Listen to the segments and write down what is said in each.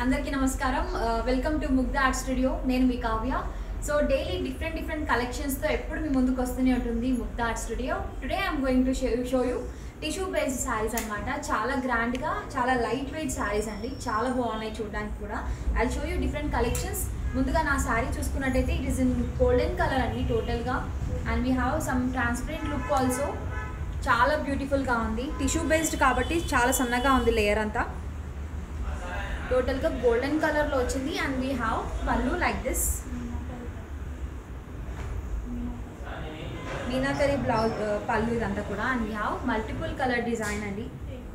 అందరికీ నమస్కారం welcome to Mugdha art studio నేను మీ Kavya so daily different different కలెక్షన్స్తో ఎప్పుడు మీ ముందుకు వస్తూనే ఉంటుంది Mugdha art studio today I'm going to show you tissue based saris అనమాట చాలా గ్రాండ్గా చాలా లైట్ వెయిట్ శారీస్ అండి చాలా బాగున్నాయి చూడడానికి కూడా I show you different collections ముందుగా నా శారీ చూసుకున్నట్టయితే it is in golden colour అండి టోటల్గా and we have some transparent look also చాలా బ్యూటిఫుల్గా ఉంది టిష్యూ బేస్డ్ కాబట్టి చాలా సన్నగా ఉంది లేయర్ అంతా టోటల్గా గోల్డెన్ కలర్లో వచ్చింది and we have pallu like this meenakari blouse pallu ఇదంతా కూడా and we have multiple colour design అండి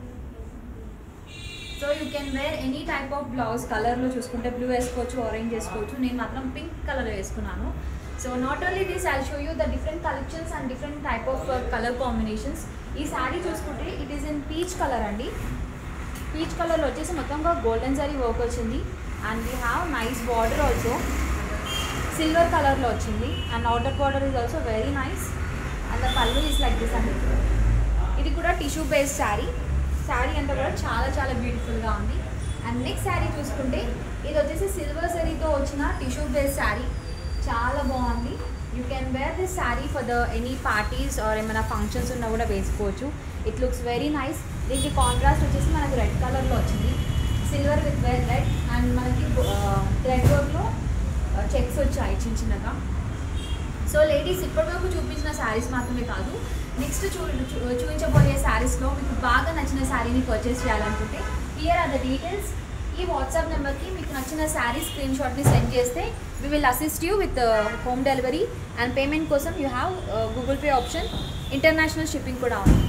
so you can wear any type of blouse కలర్లో చూసుకుంటే బ్లూ వేసుకోవచ్చు ఆరెంజ్ వేసుకోవచ్చు నేను మాత్రం పింక్ కలర్ వేసుకున్నాను so not only this I show you the different collections and different type of colour combinations ఈ శారీ చూసుకుంటే it is in peach colour అండి పీచ్ కలర్లో వచ్చేసి మొత్తంగా గోల్డెన్ జరీ వర్క్ వచ్చింది and we have nice border also silver కలర్లో వచ్చింది and outer border is also very nice and the pallu is like this అండి ఇది కూడా టిష్యూ బేస్డ్ శారీ శారీ అంతా కూడా చాలా చాలా బ్యూటిఫుల్గా ఉంది అండ్ నెక్స్ట్ శారీ చూసుకుంటే ఇది వచ్చేసి సిల్వర్ జరీతో వచ్చిన టిష్యూ బేస్డ్ శారీ చాలా బాగుంది you can wear this sari for the any parties or ఏమైనా ఫంక్షన్స్ ఉన్నా కూడా వేసుకోవచ్చు ఇట్ లుక్స్ వెరీ నైస్ దీనికి కాంట్రాస్ట్ వచ్చేసి మనకు రెడ్ కలర్లో వచ్చింది silver with well red and మనకి థ్రెడ్ వర్క్లో చెక్స్ వచ్చాయి చిన్న చిన్నగా సో లేడీస్ ఇప్పటివరకు చూపించిన శారీస్ మాత్రమే కాదు నెక్స్ట్ చూ చూ- చూపించబోయే శారీస్లో మీకు బాగా నచ్చిన శారీని పర్చేస్ చేయాలనుకుంటే హియర్ ఆర్ ద డీటెయిల్స్ ఈ వాట్సాప్ నెంబర్కి మీకు నచ్చిన శారీ స్క్రీన్ షాట్ని సెండ్ చేస్తే we will assist you with home delivery and payment కోసం you have Google Pay option international shipping కూడా ఉంది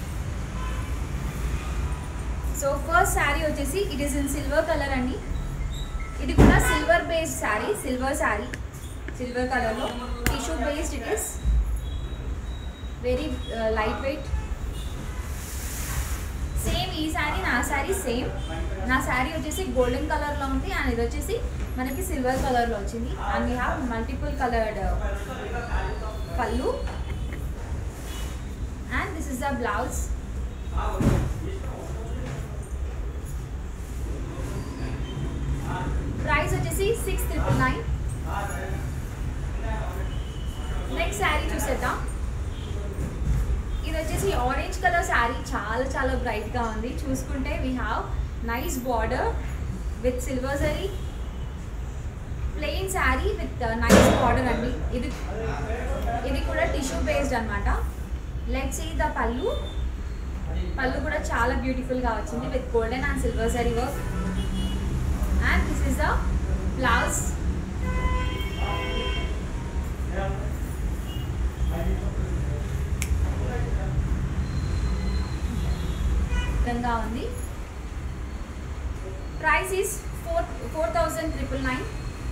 సో ఫస్ట్ శారీ వచ్చేసి it is in silver colour అండి ఇది కూడా silver based sari silver sari silver కలర్లో tissue based it is very light lightweight same ఈ శారీ నా శారీ సేమ్ నా శారీ వచ్చేసి గోల్డెన్ కలర్లో ఉంది అండ్ ఇది వచ్చేసి మనకి సిల్వర్ కలర్లో వచ్చింది and we have multiple coloured pallu and this is the blouse price వచ్చేసి six triple nine next sari చూసేద్దాం ఇది వచ్చేసి ఆరెంజ్ కలర్ శారీ చాలా చాలా బ్రైట్గా ఉంది చూసుకుంటే we have nice border with silver zari plain sari with nice border అండి ఇది ఇది కూడా టిష్యూ బేస్డ్ అనమాట లెట్స్ ఈ ద పళ్ళు పళ్ళు కూడా చాలా బ్యూటిఫుల్గా వచ్చింది with golden and silver zari work and this is the blouse విధంగా ఉంది price is four four thousand triple nine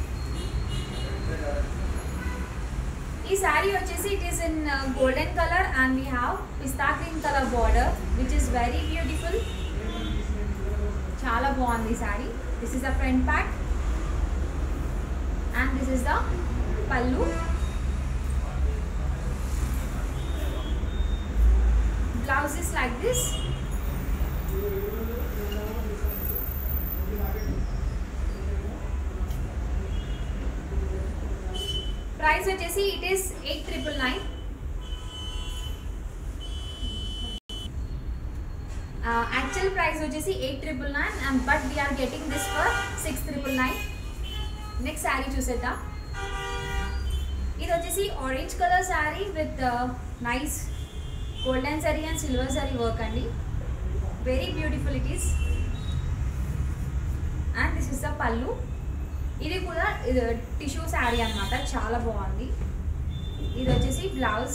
ఈ శారీ వచ్చేసి it is in golden colour and we have pista green colour border which is very beautiful చాలా బాగుంది ఈ sari this is the front pack and this is the pallu blouse is like this price వచ్చేసి it is eight triple nine actual price వచ్చేసి eight triple nine and but we're getting this for six triple nine next sari చూసేద్దాం ఇది వచ్చేసి orange colour sari with nice golden sari and silver sari work అండి very beautiful it is and this is the pallu ఇది కూడా tissue sari అన్నమాట చాలా బాగుంది ఇది వచ్చేసి blouse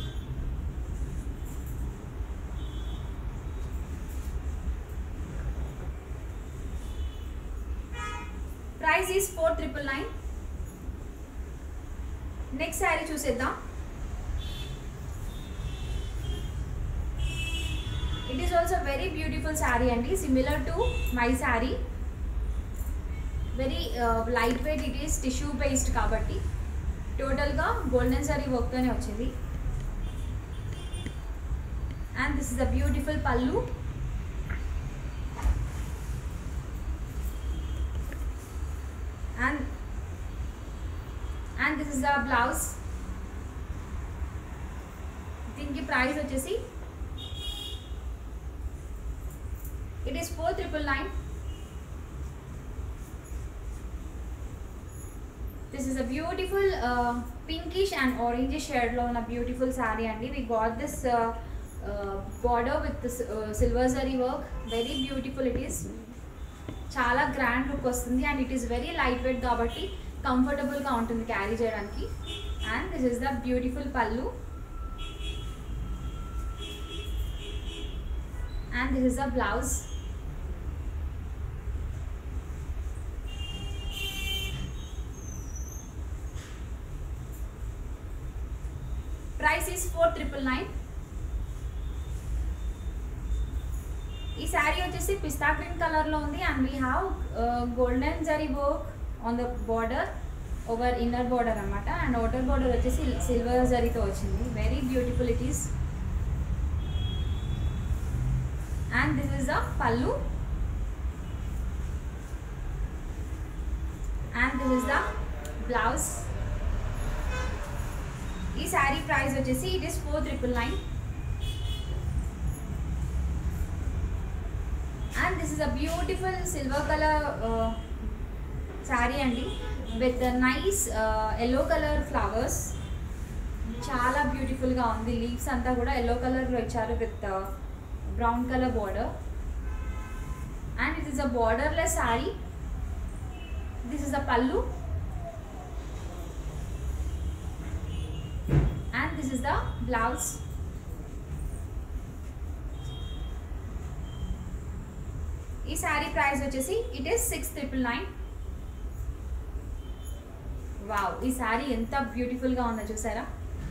price is four triple nine next sari చూసేద్దాం it is also very beautiful sari అండి similar to my sari very light lightweight it is tissue based కాబట్టి టోటల్గా గోల్డెన్ సారీ వర్క్తోనే వచ్చింది and this is a beautiful pallu this is the blouse దీనికి price వచ్చేసి it is four triple nine this is a beautiful pinkish and orange షేడ్లో ఉన్న beautiful sari అండి we got this border with silver zari work very beautiful it is చాలా grand look వస్తుంది and it is very light lightweight కాబట్టి కంఫర్టబుల్గా ఉంటుంది carry చేయడానికి and this is the beautiful pallu and this is the blouse price is four triple nine ఈ శారీ వచ్చేసి pista green కలర్లో ఉంది and we have golden zari work on the border over inner border అనమాట and outer border వచ్చేసి silver జరీతో వచ్చింది very beautiful it is and this is the pallu and this is the blouse ఈ sari price వచ్చేసి it is four triple nine and this is a beautiful silver colour sari అండి with nice yellow colour flowers చాలా బ్యూటిఫుల్గా ఉంది leaves అంతా కూడా yellow కలర్లో ఇచ్చారు with brown colour border and it is a borderless sari this is a pallu and this is the blouse ఈ sari price వచ్చేసి it is six triple nine wow ఈ శారీ ఎంత బ్యూటిఫుల్గా ఉందో చూసారా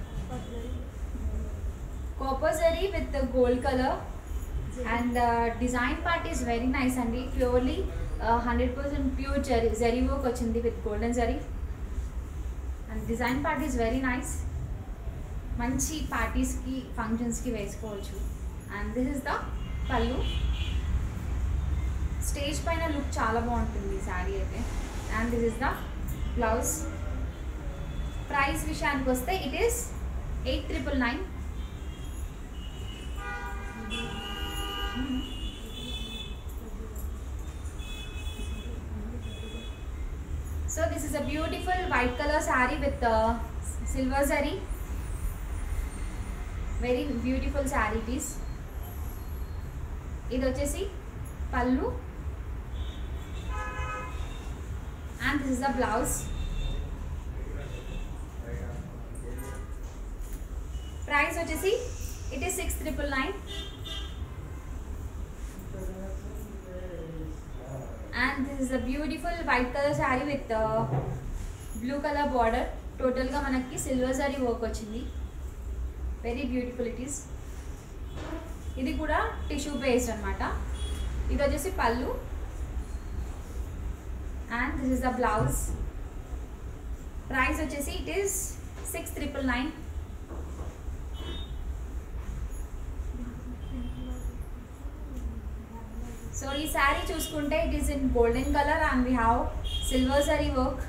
copper zari with gold colour and design part is very nice అండి purely hundred percent pure zari zari work వచ్చింది with golden zari and design part is very nice మంచి పార్టీస్కి ఫంక్షన్స్కి వేసుకోవచ్చు and this is the pallu stage పైన లుక్ చాలా బాగుంటుంది ఈ శారీ అయితే and this is the blouse price విషయానికి వస్తే it is eight triple nine so this is a beautiful white colour sari with silver zari very beautiful sari piece ఇది వచ్చేసి pallu and this is the blouse price వచ్చేసి it is six triple nine and this is a beautiful white colour sari with blue colour border టోటల్గా మనకి silver sari work వచ్చింది very beautiful it is ఇది కూడా tissue based అనమాట ఇది వచ్చేసి pallu and this is the blouse price వచ్చేసి it is six triple nine so ఈ శారీ చూసుకుంటే it is in golden colour and we have silver zari work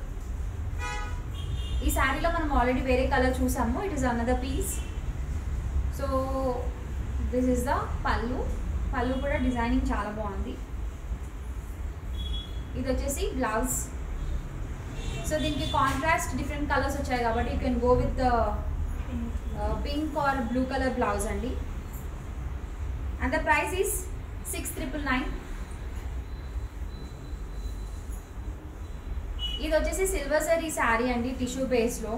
ఈ శారీలో మనం ఆల్రెడీ వేరే కలర్ చూసాము it is another piece so this is the pallu pallu కూడా designing చాలా బాగుంది ఇది వచ్చేసి బ్లౌజ్ సో దీనికి కాంట్రాస్ట్ డిఫరెంట్ కలర్స్ వచ్చాయి కాబట్టి you can go with pink or blue colour blouse అండి and the price is six triple nine ఇది వచ్చేసి సిల్వర్ సరీ శారీ అండి టిష్యూ బేస్లో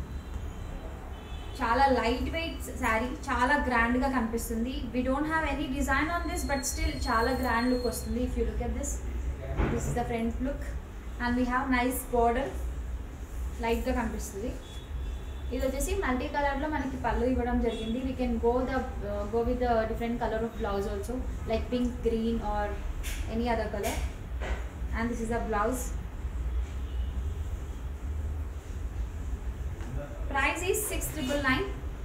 చాలా లైట్ వెయిట్ శారీ చాలా గ్రాండ్గా కనిపిస్తుంది we don't have any design on this but still చాలా గ్రాండ్ లుక్ వస్తుంది if you look at this this is the front look and we have nice border లైట్గా కనిపిస్తుంది ఇది వచ్చేసి మల్టీ కలర్లో మనకి పళ్ళు ఇవ్వడం జరిగింది we can go the go with the different colour of blouse also like pink green or any other colour and this is the blouse price is six triple nine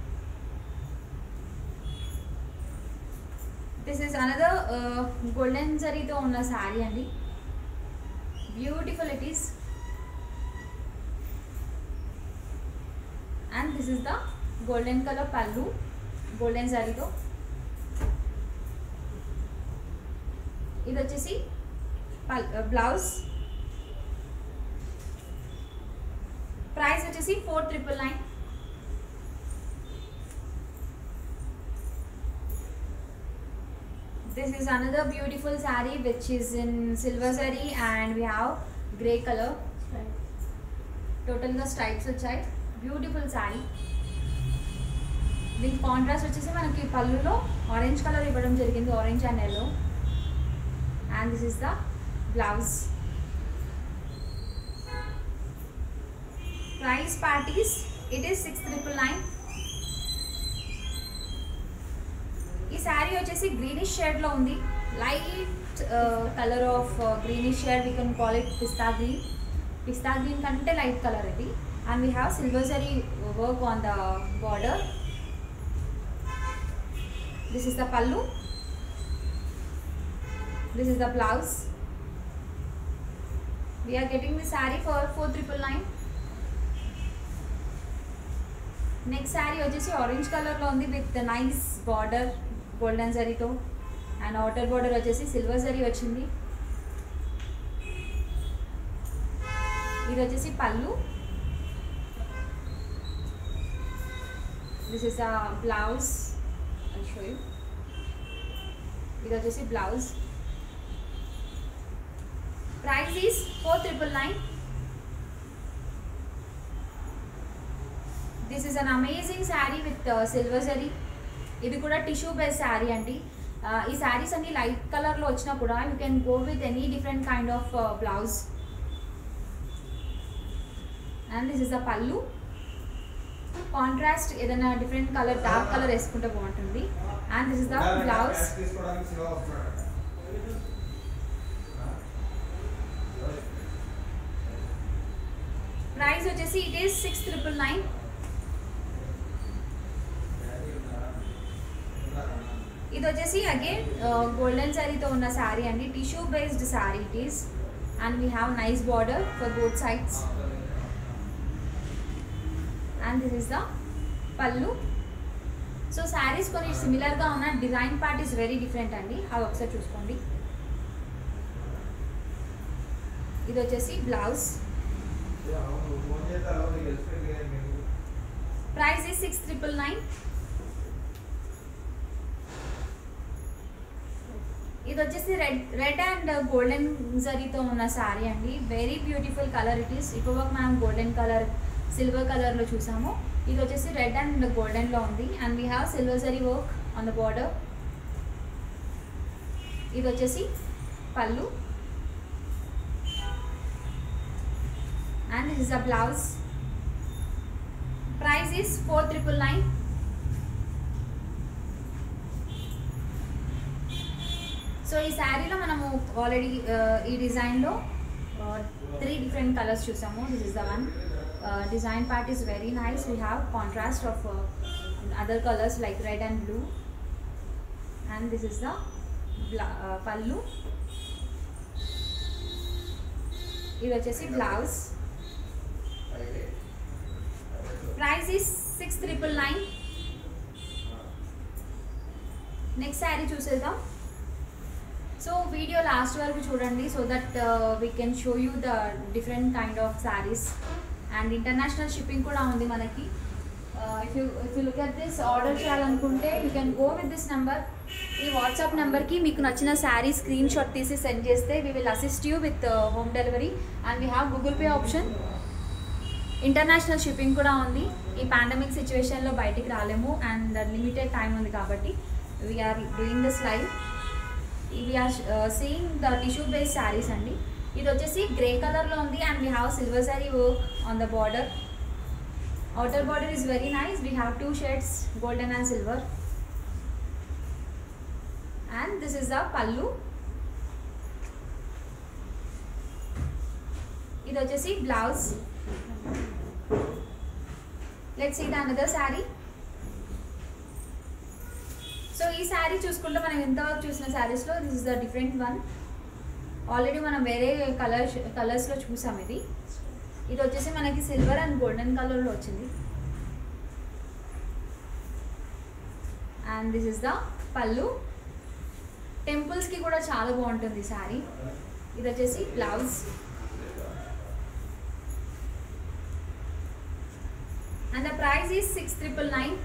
this is another golden జరీతో ఉన్న శారీ అండి beautiful it is and this is the golden colour pallu golden జరీతో ఇది వచ్చేసి blouse price వచ్చేసి four triple nine this is another beautiful saree which is in silver saree and we have grey color టోటల్గా stripes వచ్చాయి beautiful sari దీనికి contrast వచ్చేసి మనకి పళ్ళులో ఆరెంజ్ కలర్ ఇవ్వడం జరిగింది orange and yellow and this is the blouse price parties it is six triple nine ఈ శారీ వచ్చేసి గ్రీనిష్ షేడ్లో ఉంది light colour of greenish shade we can call it pista green pista green కంటే లైట్ కలర్ ఇది and we have silver zari work on the border this is the pallu this is the blouse we are getting the sari for four triple nine next sari వచ్చేసి orange కలర్లో ఉంది with nice border golden జరీతో and outer border వచ్చేసి silver zari వచ్చింది ఇది వచ్చేసి pallu this is a blouse show you ఇది వచ్చేసి blouse price is four triple nine this is an amazing sari with silver zari ఇది కూడా టిష్యూ బేస్ శారీ అండి ఈ శారీస్ అన్ని లైట్ కలర్లో వచ్చినా కూడా you can go with any different kind of blouse and this is a pallu contrast ఏదైనా డిఫరెంట్ కలర్ డార్క్ కలర్ వేసుకుంటే బాగుంటుంది and this is the blouse price వచ్చేసి it is six triple nine ఇది వచ్చేసి అగైన్ గోల్డెన్ శారీతో ఉన్న శారీ అండి tissue based sari it is and we have nice border for both sides and this is the pallu so saris కొన్ని సిమిలర్గా ఉన్న design part is very different అండి అది ఒకసారి చూసుకోండి ఇది వచ్చేసి blouse price is six triple nine ఇది వచ్చేసి రెడ్ రెడ్ అండ్ గోల్డెన్ జరీతో ఉన్న శారీ అండి very beautiful colour it is ఇప్పుడు మనం గోల్డెన్ కలర్ సిల్వర్ కలర్లో చూసాము ఇది వచ్చేసి రెడ్ అండ్ గోల్డెన్లో ఉంది and we have silver zari work on the border ఇది వచ్చేసి pallu and this is the blouse price is four triple nine so ఈ శారీలో మనము ఆల్రెడీ ఈ డిజైన్లో త్రీ డిఫరెంట్ కలర్స్ చూసాము this is the one design part is very nice we have contrast of other colours like red and blue and this is the pallu ఇది వచ్చేసి blouse price is six triple nine next sari చూసేద్దాం so video last వరకు చూడండి so that we can show you the different kind of saris and international shipping కూడా ఉంది మనకి if you if you look at this order చేయాలనుకుంటే you can go with this number ఈ WhatsApp నెంబర్కి మీకు నచ్చిన శారీ స్క్రీన్ షాట్ తీసి సెండ్ చేస్తే we will assist you with home delivery and we have Google Pay option international shipping కూడా ఉంది ఈ పాండమిక్ సిచ్యువేషన్లో బయటికి రాలేము అండ్ లిమిటెడ్ టైం ఉంది కాబట్టి we are doing this live we are seeing the tissue base saris అండి ఇది వచ్చేసి గ్రే కలర్లో ఉంది and we have silver sari work on the border outer border is very nice we have two shades golden and silver and this is the pallu ఇది వచ్చేసి blouse let's see the another sari so ఈ శారీ చూసుకుంటే మనం ఎంతవరకు చూసిన శారీస్లో this is the different one already మనం వేరే కలర్స్ కలర్స్లో చూసాం ఇది ఇది వచ్చేసి మనకి సిల్వర్ అండ్ గోల్డెన్ కలర్లో వచ్చింది అండ్ దిస్ ఇస్ ద పళ్ళు టెంపుల్స్కి కూడా చాలా బాగుంటుంది శారీ ఇది వచ్చేసి blouse and the price is six triple nine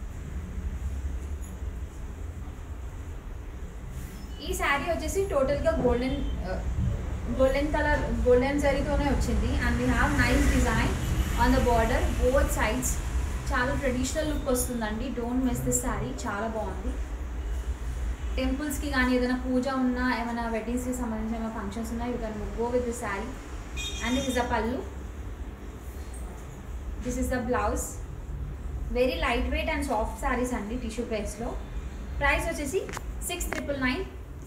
ఈ శారీ వచ్చేసి టోటల్గా గోల్డెన్ గోల్డెన్ కలర్ గోల్డెన్ జరీతోనే వచ్చింది and we have nice design on the border both sides చాలా ట్రెడిషనల్ లుక్ వస్తుందండి డోంట్ మిస్ దిస్ శారీ చాలా బాగుంది టెంపుల్స్కి కానీ ఏదైనా పూజ ఉన్నా ఏమైనా వెడ్డింగ్స్కి సంబంధించిన ఏమైనా ఫంక్షన్స్ ఉన్నా you can go with this sari and this is the pallu this is the blouse very light weight and soft saris అండి టిష్యూ ప్రైస్లో ప్రైస్ వచ్చేసి సిక్స్ ట్రిపుల్ నైన్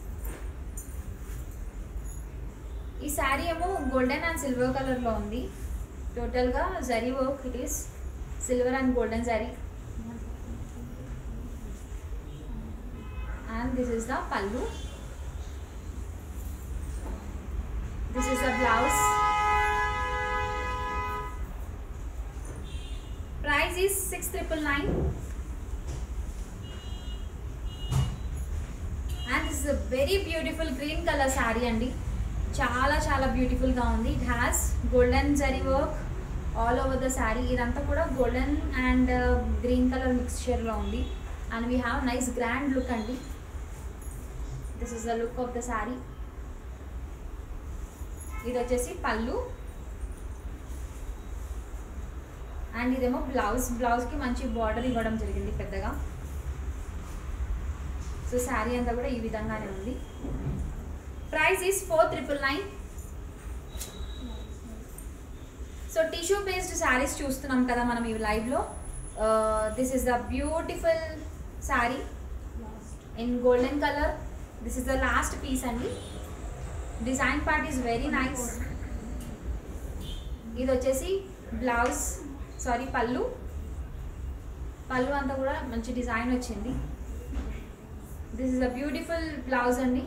ఈ శారీ ఏమో గోల్డెన్ అండ్ సిల్వర్ కలర్లో ఉంది టోటల్గా zari work it is silver and golden zari and this is the pallu this is the blouse price is six triple nine and this is very beautiful green colour sari అండి చాలా చాలా బ్యూటిఫుల్గా ఉంది it has golden zari work all over the sari ఇదంతా కూడా golden and green colour మిక్స్చర్లో ఉంది and we have nice grand look అండి this is the look of the sari ఇది వచ్చేసి పళ్ళు అండ్ ఇదేమో బ్లౌజ్ బ్లౌజ్కి మంచి బార్డర్ ఇవ్వడం జరిగింది పెద్దగా సో శారీ అంతా కూడా ఈ విధంగానే ఉంది price is four triple nine so tissue based saris చూస్తున్నాం కదా మనం ఈ లైవ్లో this is the beautiful sari in golden colour this is the last piece అండి design part is very nice ఇది వచ్చేసి బ్లౌజ్ సారీ పళ్ళు పళ్ళు అంతా కూడా మంచి డిజైన్ వచ్చింది this is a beautiful blouse అండి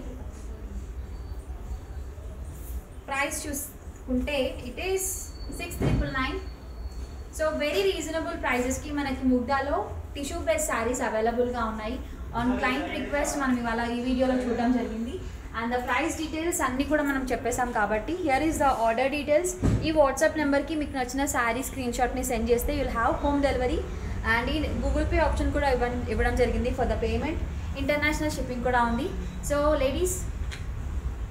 ప్రైస్ చూసుకుంటే it is six triple nine so very reasonable ప్రైజెస్కి మనకి ముగ్ధాలో టిష్యూ బేస్ శారీస్ అవైలబుల్గా ఉన్నాయి ఆన్ క్లయింట్ రిక్వెస్ట్ మనం ఇవాళ ఈ వీడియోలో చూడడం జరిగింది అండ్ ద ప్రైస్ డీటెయిల్స్ అన్నీ కూడా మనం చెప్పేసాం కాబట్టి here is the order details ఈ వాట్సాప్ నెంబర్కి మీకు నచ్చిన శారీ స్క్రీన్ షాట్ని సెండ్ చేస్తే you'll have home delivery and ఈ గూగుల్ పే ఆప్షన్ కూడా ఇవ్వడం ఇవ్వడం జరిగింది for the payment international shipping కూడా ఉంది సో లేడీస్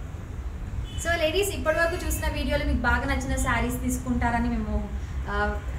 సో లేడీస్ ఇప్పటివరకు చూసిన వీడియోలో మీకు బాగా నచ్చిన శారీస్ తీసుకుంటారని మేము